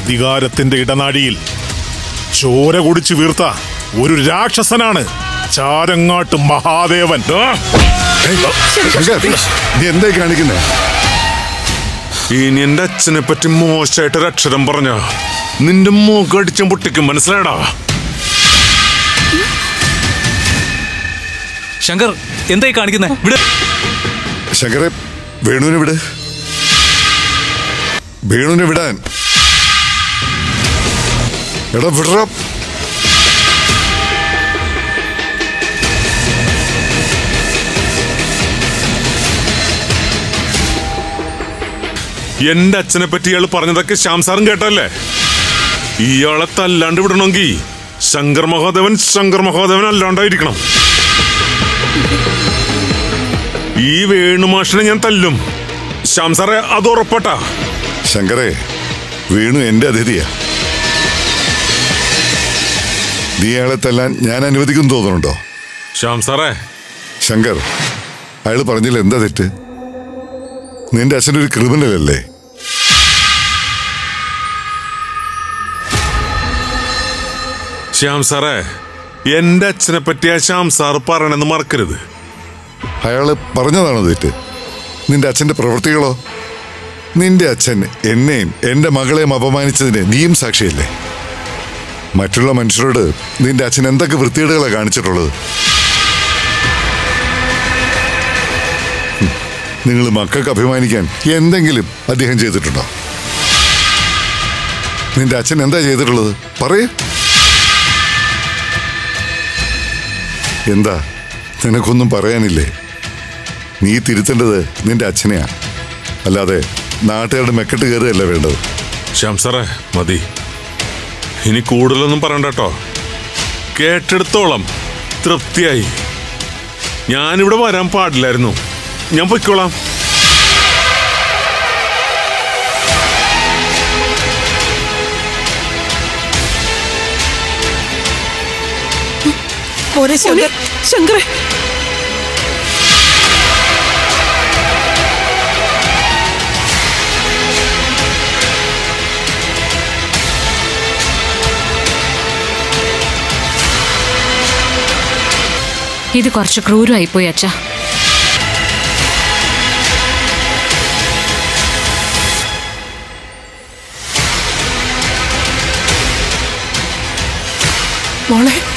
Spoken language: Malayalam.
അധികാരത്തിന്റെ ഇടനാഴിയിൽ ചോര കുടിച്ചു വീർത്ത ഒരു രാക്ഷസനാണ് ചാരങ്ങാട്ട് മഹാദേവൻ ആ! ശങ്കർ നീ എന്തായി കാണിക്കുന്നേ ഇനി എന്റെ അച്ഛനെ പറ്റി മോശമായിട്ടൊരു അക്ഷരം പറഞ്ഞ നിന്റെ മുഖം അടിച്ചും പൊട്ടിക്കും മനസ്സിലായടാ ശങ്കർ എന്തായി കാണിക്കുന്നേ ഇവിടെ ശങ്കരെ വേണുവിനെ വിട് വേണുവിനെ വിടാൻ എടാ വിടറ എന്റെ അച്ഛനെ പറ്റി ഇയാൾ പറഞ്ഞതൊക്കെ ശ്യാം സാറും കേട്ടല്ലേ ഇയാളെ തല്ലാണ്ട് വിടണമെങ്കിൽ ശങ്കർ മഹാദേവൻ ശങ്കർ മഹാദേവൻ അല്ലാണ്ടായിരിക്കണം ഈ വേണുമാഷിനെ ഞാൻ തല്ലും ശ്യാം സാറേ അത് ഉറപ്പട്ടാ ശങ്കരെ വേണു എന്റെ അതിഥിയാ നീ അയാളെ തല്ലാൻ ഞാൻ അനുവദിക്കും തോന്നുന്നുണ്ടോ ശ്യാം സാറേ ശങ്കർ അയാൾ പറഞ്ഞില്ല എന്താ തെറ്റ് നിന്റെ അച്ഛനൊരു ക്രിമിനൽ അല്ലേ ശ്യാം സാറേ എന്റെ അച്ഛനെ പറ്റി ആ ശ്യാം സാർ പറയണെന്ന് മറക്കരുത് അയാള് പറഞ്ഞതാണോ തെറ്റ് നിന്റെ അച്ഛന്റെ പ്രവൃത്തികളോ നിന്റെ അച്ഛൻ എന്നെയും എന്റെ മകളെയും അപമാനിച്ചതിന് നീയും സാക്ഷിയല്ലേ മറ്റുള്ള മനുഷ്യരോട് നിന്റെ അച്ഛൻ എന്തൊക്കെ വൃത്തികേടുകളാണ് കാണിച്ചിട്ടുള്ളത് നിങ്ങൾ മക്കൾക്ക് അഭിമാനിക്കാൻ എന്തെങ്കിലും അദ്ദേഹം ചെയ്തിട്ടുണ്ടോ നിന്റെ അച്ഛൻ എന്താ ചെയ്തിട്ടുള്ളത് പറയേ എന്താ നിനക്കൊന്നും പറയാനില്ലേ നീ തിരുത്തേണ്ടത് നിന്റെ അച്ഛനെയാ അല്ലാതെ നാട്ടുകാരുടെ മെക്കെട്ട് കയറുകയല്ല വേണ്ടത് ശ്യാം സാറേ മതി ഇനി കൂടുതലൊന്നും പറയണ്ട കേട്ടോ കേട്ടെടുത്തോളം തൃപ്തിയായി ഞാനിവിടെ വരാൻ പാടില്ലായിരുന്നു ഞാൻ പൊയ്ക്കോളാം മോനെ ശങ്കർ ശങ്കറെ ഇത് കുറച്ച് ക്രൂരമായിപ്പോയി അച്ഛ മോളെ